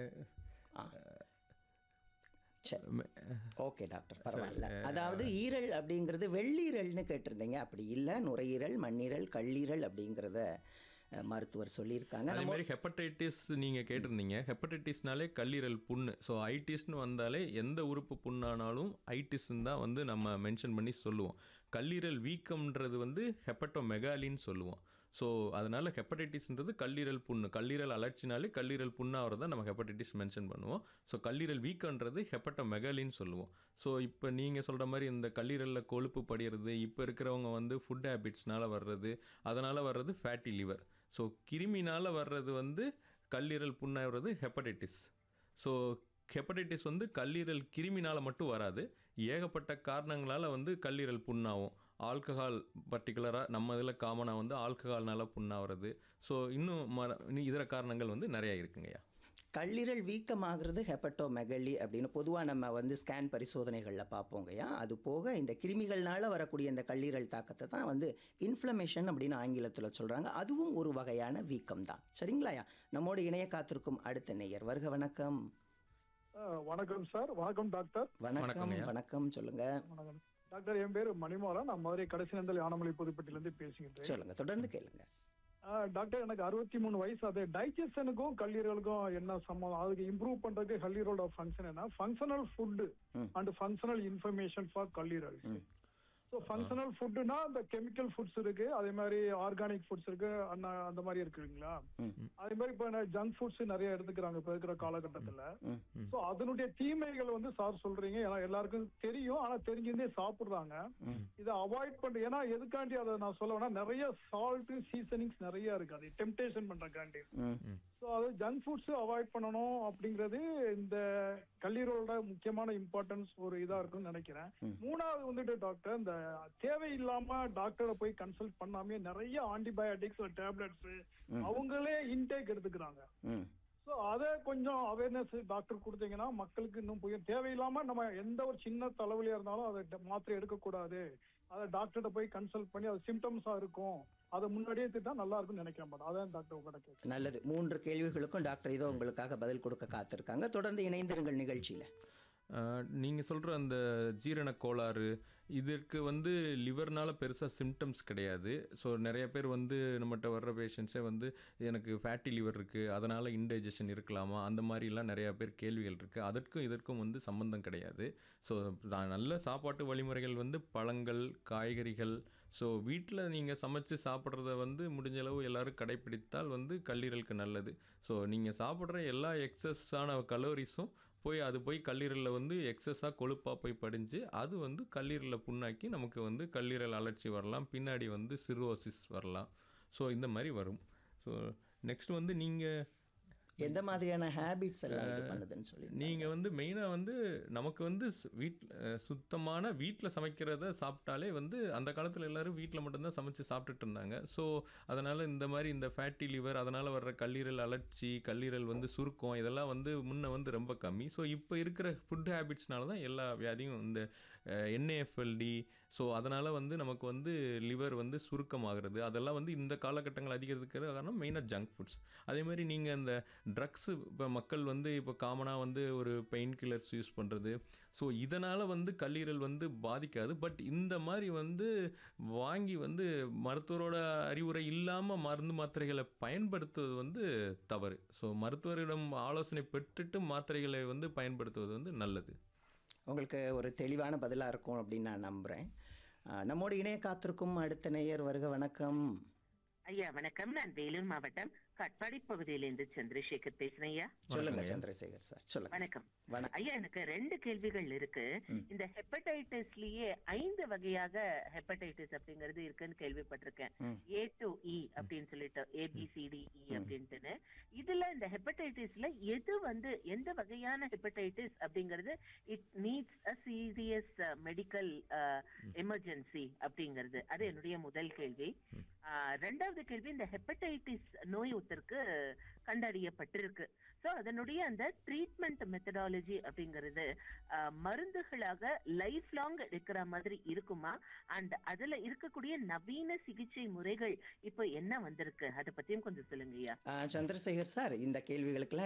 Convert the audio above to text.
சரி okay doctor பரவாயில்ல அதாவது ஈரல் அப்படிங்கிறது வெள்ளீரல்னு கேட்டிருந்தீங்க அப்படி இல்லை நுரையீரல் மண்ணீரல் கல்லீரல் அப்படிங்கிறத அஹ், மருத்துவர் சொல்லியிருக்காங்க அதே மாதிரி ஹெப்படைட்டிஸ் நீங்கள் கேட்டிருந்தீங்க ஹெப்படைட்டிஸ்னாலே கல்லீரல் புண்ணு ஸோ ஐட்டிஸ்னு வந்தாலே எந்த உறுப்பு புண்ணானாலும் ஐட்டிஸ்ன்னு தான் வந்து நம்ம மென்ஷன் பண்ணி சொல்லுவோம் கல்லீரல் வீக்கம்ன்றது வந்து ஹெப்பட்டோமெகாலின்னு சொல்லுவோம் ஸோ அதனால் ஹெப்படைட்டிஸ்ன்றது கல்லீரல் புண்ணு கல்லீரல் அலர்ச்சினாலே கல்லீரல் புண்ணாகிறத நம்ம ஹெப்படைட்டிஸ் மென்ஷன் பண்ணுவோம் ஸோ கல்லீரல் வீக்கன்றது ஹெப்பட்டோமெகாலின்னு சொல்லுவோம் ஸோ இப்போ நீங்கள் சொல்கிற மாதிரி இந்த கல்லீரலில் கொழுப்பு படிகிறது இப்போ இருக்கிறவங்க வந்து ஃபுட் ஹேபிட்ஸ்னால வர்றது அதனால் வர்றது ஃபேட்டி லிவர் ஸோ கிருமினால் வர்றது வந்து கல்லீரல் புண்ணாகிறது ஹெப்படைட்டிஸ் ஸோ ஹெப்படைட்டிஸ் வந்து கல்லீரல் கிருமினால் மட்டும் வராது ஏகப்பட்ட காரணங்களால் வந்து கல்லீரல் புண்ணாகும் ஆல்கஹால் பர்டிகுலராக நம்ம இதில் காமனாக வந்து ஆல்கஹால்னால புண்ணாகிறது ஸோ இன்னும் ம இன்னும் இதர காரணங்கள் வந்து நிறையா இருக்குங்கய்யா கல்லீரல் வீக்கமாகிறது ஹெப்பட்டோமெகலி அப்படின்னு பொதுவாக நம்ம வந்து ஸ்கேன் பரிசோதனைகளில் பார்ப்போங்கய்யா அது போக இந்த கிருமிகள்னால வரக்கூடிய இந்த கல்லீரல் தாக்கத்தை தான் வந்து இன்ஃப்ளமேஷன் அப்படின்னு ஆங்கிலத்தில் சொல்கிறாங்க அதுவும் ஒரு வகையான வீக்கம் தான் சரிங்களாயா நம்மோடு இணைய காத்திருக்கும் அடுத்த நேயர் வருக வணக்கம் அஹ் வணக்கம் சார் வணக்கம் டாக்டர் வணக்கம் வணக்கம்யா. வணக்கம் சொல்லுங்க வணக்கம் டாக்டர் என் பேரு மணிமாறன் நான் மதுரை கடைசி நந்தல் யானமலை புதுப்பட்டில இருந்து பேசுகின்றேன் சொல்லுங்க தொடர்ந்து கேளுங்க அஹ் டாக்டர் எனக்கு அறுபத்தி மூணு வயசு அது டைஜஷனுக்கும் கல்லீரலுக்கும் என்ன சம்பந்தம் அதுக்கு இம்ப்ரூவ் பண்றதுக்கு கல்லீரலோட ஃபங்க்ஷன் என்ன functional food and functional information for கல்லீரல் ஸோ ஃபங்க்ஷனல் ஃபுட்னா இந்த கெமிக்கல் ஃபுட்ஸ் இருக்கு அதே மாதிரி ஆர்கானிக் ஃபுட்ஸ் இருக்கு அந்த அந்த மாதிரி இருக்குங்களா அதே மாதிரி இப்போ ஜங்க் ஃபுட்ஸ் நிறைய எடுத்துக்கிறாங்க இப்போ இருக்கிற காலகட்டத்துல ஸோ அதனுடைய தீமைகள் வந்து சார் சொல்றீங்க ஏன்னா எல்லாருக்கும் தெரியும் ஆனா தெரிஞ்சிருந்தே சாப்பிடுறாங்க இதை அவாய்ட் பண்ற ஏன்னா எதுக்காண்டி அதை நான் சொல்ல வேணா நிறைய சால்ட் சீசனிங்ஸ் நிறைய இருக்கு அது டெம்டேஷன் பண்றக்காண்டி ம் ஸோ அது ஜங்க் ஃபுட்ஸ் அவாய்ட் பண்ணணும் அப்படிங்கிறது இந்த கல்லீரலோட முக்கியமான இம்பார்ட்டன்ஸ் ஒரு இதா இருக்கும்னு நினைக்கிறேன் மூணாவது வந்துட்டு டாக்டர் இந்த தேவையில்லாம டாக்டரை போய் கன்சல்ட் பண்ணாமே நிறைய ஆன்டிபயோட்டிக்ஸ் டேப்லெட்ஸ் அவங்களே இன்டேக் எடுத்துக்கிறாங்க ம் ஸோ அதை கொஞ்சம் அவேர்னஸ் டாக்டர் கொடுத்தீங்கன்னா மக்களுக்கு இன்னும் போய் தேவையில்லாம நம்ம எந்த ஒரு சின்ன தலைவலியா இருந்தாலும் அதை ட- மாத்திரை எடுக்கக்கூடாது அதை டாக்டர்கிட்ட போய் கன்சல்ட் பண்ணி அது சிம்டம்ஸா இருக்கும் அதை முன்னாடியே திட்டா நல்லா இருக்கும்னு நினைக்கிறேன் மேடம் அதான் டாக்டர் உங்கள்கிட்ட கேட்குறேன் நல்லது மூன்று கேள்விகளுக்கும் டாக்டர் இதோ உங்களுக்காக பதில் கொடுக்க காத்திருக்காங்க தொடர்ந்து இணைந்திருங்கள் நிகழ்ச்சியில் நீங்கள் சொல்கிற அந்த ஜீரண கோளாறு இதற்கு வந்து லிவர்னால பெருசாக சிம்டம்ஸ் கிடையாது ஸோ நிறைய பேர் வந்து நம்மகிட்ட வர்ற பேஷண்ட்ஸே வந்து எனக்கு ஃபேட்டி லிவர் இருக்குது அதனால் இன்டைஜஷன் இருக்கலாமா அந்த மாதிரிலாம் நிறையா பேர் கேள்விகள் இருக்குது அதற்கும் இதற்கும் வந்து சம்மந்தம் கிடையாது ஸோ நல்ல சாப்பாட்டு வழிமுறைகள் வந்து பழங்கள் காய்கறிகள் ஸோ வீட்டில் நீங்கள் சமைச்சு சாப்பிட்றத வந்து முடிஞ்ச அளவு எல்லாரும் கடைப்பிடித்தால் வந்து கல்லீரலுக்கு நல்லது ஸோ நீங்கள் சாப்பிட்ற எல்லா எக்ஸஸான கலோரிஸும் போய் அது போய் கல்லீரலில் வந்து எக்ஸஸாக கொழுப்பாக போய் படிஞ்சு அது வந்து கல்லீரலை புண்ணாக்கி நமக்கு வந்து கல்லீரல் அலர்ச்சி வரலாம் பின்னாடி வந்து சிரோசிஸ் வரலாம் ஸோ இந்த மாதிரி வரும் ஸோ நெக்ஸ்ட் வந்து நீங்கள் எந்த மாதிரியான ஹேபிட்ஸ் எல்லாம் இது பண்ணுதுன்னு சொல்லி நீங்கள் வந்து மெயினாக வந்து நமக்கு வந்து வீட்டில் சுத்தமான வீட்டில் சமைக்கிறத சாப்பிட்டாலே வந்து அந்த காலத்தில் எல்லாரும் வீட்டில் மட்டும்தான் சமைச்சு சாப்பிட்டுட்டு இருந்தாங்க ஸோ அதனால் இந்த மாதிரி இந்த ஃபேட்டி லிவர் அதனால் வர்ற கல்லீரல் அலர்ச்சி கல்லீரல் வந்து சுருக்கம் இதெல்லாம் வந்து முன்ன வந்து ரொம்ப கம்மி ஸோ இப்போ இருக்கிற ஃபுட் ஹேபிட்ஸ்னால தான் எல்லா வியாதியும் இந்த என்ஏஎஃப்எல்டி ஸோ அதனால் வந்து நமக்கு வந்து லிவர் வந்து சுருக்கமாகிறது அதெல்லாம் வந்து இந்த காலகட்டங்கள் அதிகரிக்கிற காரணம் மெயினாக ஜங்க் ஃபுட்ஸ் அதே மாதிரி நீங்கள் இந்த ட்ரக்ஸு இப்போ மக்கள் வந்து இப்போ காமனாக வந்து ஒரு பெயின் கில்லர்ஸ் யூஸ் பண்ணுறது ஸோ இதனால் வந்து கல்லீரல் வந்து பாதிக்காது பட் இந்த மாதிரி வந்து வாங்கி வந்து மருத்துவரோட அறிவுரை இல்லாமல் மருந்து மாத்திரைகளை பயன்படுத்துவது வந்து தவறு ஸோ மருத்துவரிடம் ஆலோசனை பெற்றுட்டு மாத்திரைகளை வந்து பயன்படுத்துவது வந்து நல்லது உங்களுக்கு ஒரு தெளிவான பதிலாக இருக்கும் அப்படின்னு நான் நம்புகிறேன் நம்மோடு இணைய காத்திருக்கும் அடுத்த நேயர் வருக வணக்கம் ஐயா வணக்கம் நான் வேலூர் மாவட்டம் கட்பாடி பகுதியிலிருந்து சந்திரசேகர் பேசுறேன் ஐயா சொல்லுங்க சந்திரசேகர் சார் சொல்லுங்க வணக்கம் வணக்கம் ஐயா எனக்கு ரெண்டு கேள்விகள் இருக்கு இந்த ஹெப்படைட்டிஸ்லயே ஐந்து வகையாக ஹெப்படைட்டிஸ் அப்படிங்கிறது இருக்குன்னு கேள்விப்பட்டிருக்கேன் ஏ டு இ அப்படின்னு சொல்லிட்டு ஏபிசிடி இ அப்படின்ட்டுன்னு இதுல இந்த ஹெப்படைட்டிஸ்ல எது வந்து எந்த வகையான ஹெப்படைட்டிஸ் அப்படிங்கிறது it needs a serious medical emergency அப்படிங்கிறது அது என்னுடைய முதல் கேள்வி ஆஹ், ரெண்டாவது கேள்வி இந்த ஹெப்படைட்டிஸ் நோய் ஒருத்தருக்கு கண்டறியப்பட்டிருக்கு சோ அதனுடைய அந்த ட்ரீட்மெண்ட் மெத்தடாலஜி அப்படிங்கிறது ஆஹ், மருந்துகளாக லைஃப் லாங் எடுக்கிற மாதிரி இருக்குமா அண்ட் அதுல இருக்கக்கூடிய நவீன சிகிச்சை முறைகள் இப்போ என்ன வந்திருக்கு அதை பத்தியும் கொஞ்சம் சொல்லுங்கய்யா ஆ, சந்திரசேகர் சார் இந்த கேள்விகளுக்கெல்லாம்